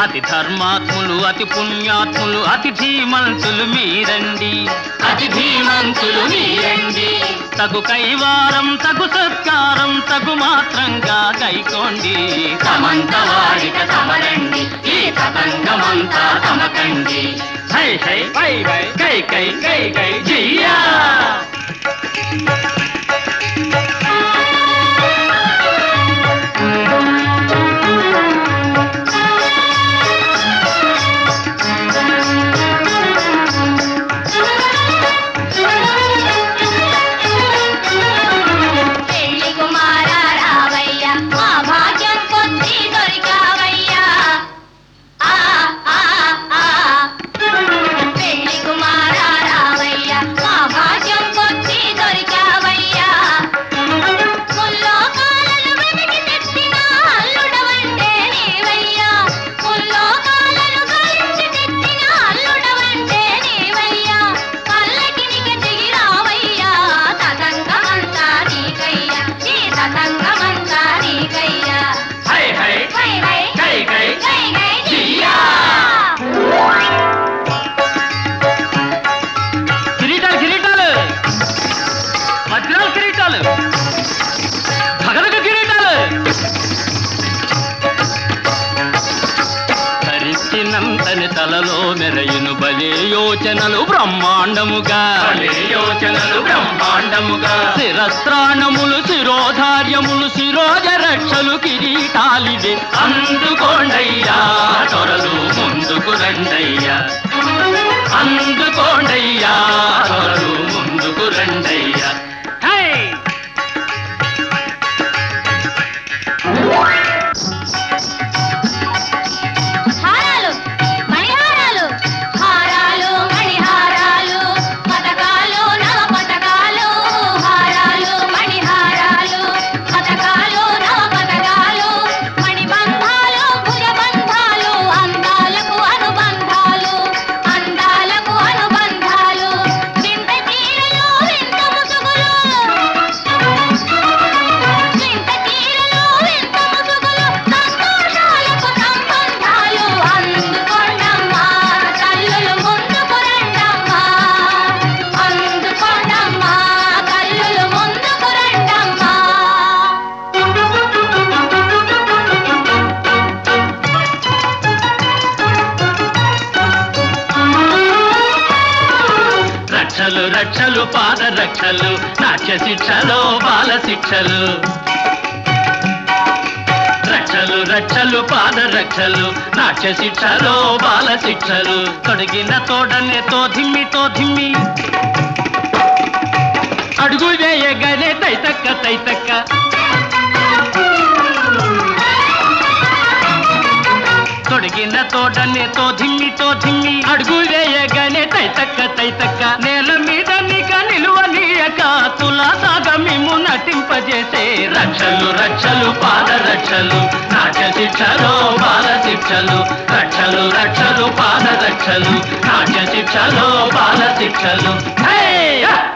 అతి ధర్మాత్ములు అతి పుణ్యాత్ములు అతి ధీమంతులు మీరండి అతి ధీమంతులు మీరండి తగు కైవారం తగు సత్కారం తగు మాత్రంగా కైకోండి తమంత వాడిక తమరండి ఈ తతంగమంతా తమకండి హై హై వై వై కై కై కై కై జియా పెళ్లి కుమారా రావయ్య మా భాగ్యం కొద్ది దొరికావయ్యా ఆ ఆ ఆ పెళ్లి కుమారా రావయ్య మా భాగ్యం కొద్ది దొరికావయ్యా ముల్లోకాలను వెతికి తెచ్చిన అల్లుడవంటే నీవయ్యా ముల్లోకాలను గాలించి తెచ్చిన అల్లుడవంటే నీవయ్యా పల్లకినికి దిగి రావయ్యా తతంగమంతా నీకయ్యా ఈ తతంగమంతా నీకయ్యా హై హై వై వై కై కై గై గై జియా కిరీటాలు కిరీటాలు వజ్రాల కిరీటాలు భగదక కిరీటాలు ధరించినంతని తలలో మెరయును బలే యోచనలు బ్రహ్మాండముగా భలే యోచనలు బ్రహ్మాండముగా శిరస్త్రాణములు శిరోధార్యములు శిరోజ రక్షలు కిరీటాలివే అందుకోండయ్యా త్వరలు ముందుకు రండయ్యా అందుకోండయ్యా త్వరలు ముందుకు రండయ్యా హై! హారాలు మణిహారాలు హారాలు మణిహారాలు పతకాలు నవ పతకాలు హారాలు మణిహారాలు పతకాలు నవ పతకాలు మణిబంధాలు భుజబంధాలు అందాలకు అనుబంధాలు అందాలకు అనుబంధాలు వింత తీరలు వింత ముసుగులు వింత తీరలు వింత ముసుగులు సంతోషాలకు సంబంధాలు అందుకోండమ్మా తల్లులు ముందుకు రండమ్మా అందుకోండమ్మా తల్లులు ముందుకు రండమ్మా రక్షలు రక్షలు పాద రక్షలు నాట్య శిక్షలు బాల శిక్షలు రక్షలు రక్షలు పాద రక్షలు నాట్య శిక్షలు బాల శిక్షలు తొడిగిన తోడనే తోధిమ్మి తోధిమ్మి అడుగు వేయగానే తైతక్క తైతక్క తొడిగిన తోడనే తోధిమ్మి తోధిమ్మి అడుగు వేయగానే తైతక్క తైతక్క నేల మీద నిక నిలువనీయక తులా సాగమిము నటింపజేసే రక్షలు రక్షలు పాద రక్షలు నాట్య శిక్షలు బాల శిక్షలు రక్షలు రక్షలు పాద రక్షలు నాట్య శిక్షలు బాల శిక్షలు హే!